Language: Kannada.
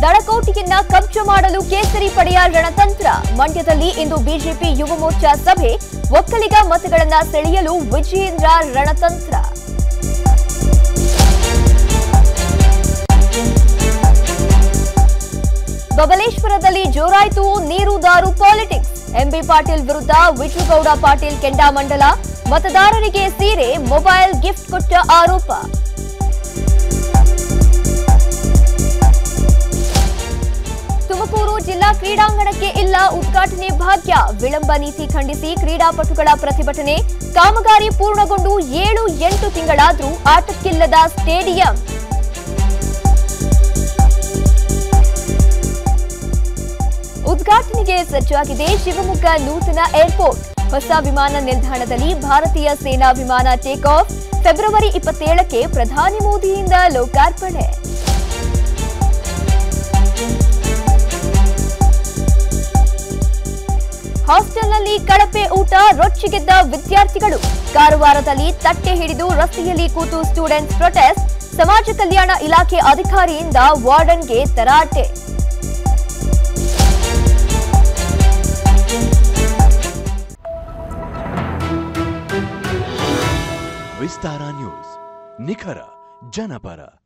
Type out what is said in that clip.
ದಳಕೋಟಿಯನ್ನ ಕಬ್ಜ ಮಾಡಲು ಕೇಸರಿ ಪಡೆಯ ರಣತಂತ್ರ ಮಂಡ್ಯದಲ್ಲಿ ಇಂದು ಬಿಜೆಪಿ ಯುವ ಮೋರ್ಚಾ ಸಭೆ ಒಕ್ಕಲಿಗ ಮತಗಳನ್ನ ಸೆಳೆಯಲು ವಿಜಯೇಂದ್ರ ರಣತಂತ್ರ ಬಬಲೇಶ್ವರದಲ್ಲಿ ಜೋರಾಯಿತು ನೀರು ದಾರು ಪಾಲಿಟಿಕ್ಸ್ ಎಂಬಿ ಪಾಟೀಲ್ ವಿರುದ್ಧ ವಿಷ್ಣುಗೌಡ ಪಾಟೀಲ್ ಕೆಂಡಾಮಂಡಲ ಮತದಾರರಿಗೆ ಸೀರೆ ಮೊಬೈಲ್ ಗಿಫ್ಟ್ ಕೊಟ್ಟ ಆರೋಪ ತುಮಕೂರು ಜಿಲ್ಲಾ ಕ್ರೀಡಾಂಗಣಕ್ಕೆ ಇಲ್ಲ ಉದ್ಘಾಟನೆ ಭಾಗ್ಯ ವಿಳಂಬ ನೀತಿ ಖಂಡಿಸಿ ಕ್ರೀಡಾಪಟುಗಳ ಪ್ರತಿಭಟನೆ ಕಾಮಗಾರಿ ಪೂರ್ಣಗೊಂಡು ಏಳು ಎಂಟು ತಿಂಗಳಾದ್ರೂ ಆಟಕ್ಕಿಲ್ಲದ ಸ್ಟೇಡಿಯಂ ಉದ್ಘಾಟನೆಗೆ ಸಜ್ಜಾಗಿದೆ ಶಿವಮೊಗ್ಗ ನೂತನ ಏರ್ಪೋರ್ಟ್ ಹೊಸ ವಿಮಾನ ನಿಲ್ದಾಣದಲ್ಲಿ ಭಾರತೀಯ ಸೇನಾ ವಿಮಾನ ಟೇಕ್ ಆಫ್ ಫೆಬ್ರವರಿ ಇಪ್ಪತ್ತೇಳಕ್ಕೆ ಪ್ರಧಾನಿ ಮೋದಿಯಿಂದ ಲೋಕಾರ್ಪಣೆ ಹಾಸ್ಟೆಲ್ನಲ್ಲಿ ಕಳಪೆ ಊಟ ರೊಚ್ಚಿಗೆದ್ದ ವಿದ್ಯಾರ್ಥಿಗಳು ಕಾರವಾರದಲ್ಲಿ ತಟ್ಟೆ ಹಿಡಿದು ರಸ್ತೆಯಲ್ಲಿ ಕೂತು ಸ್ಟೂಡೆಂಟ್ಸ್ ಪ್ರೊಟೆಸ್ಟ್ ಸಮಾಜ ಕಲ್ಯಾಣ ಇಲಾಖೆ ಅಧಿಕಾರಿಯಿಂದ ವಾರ್ಡನ್ಗೆ ತರಾಟೆ ವಿಸ್ತಾರ ನ್ಯೂಸ್ ನಿಖರ ಜನಪರ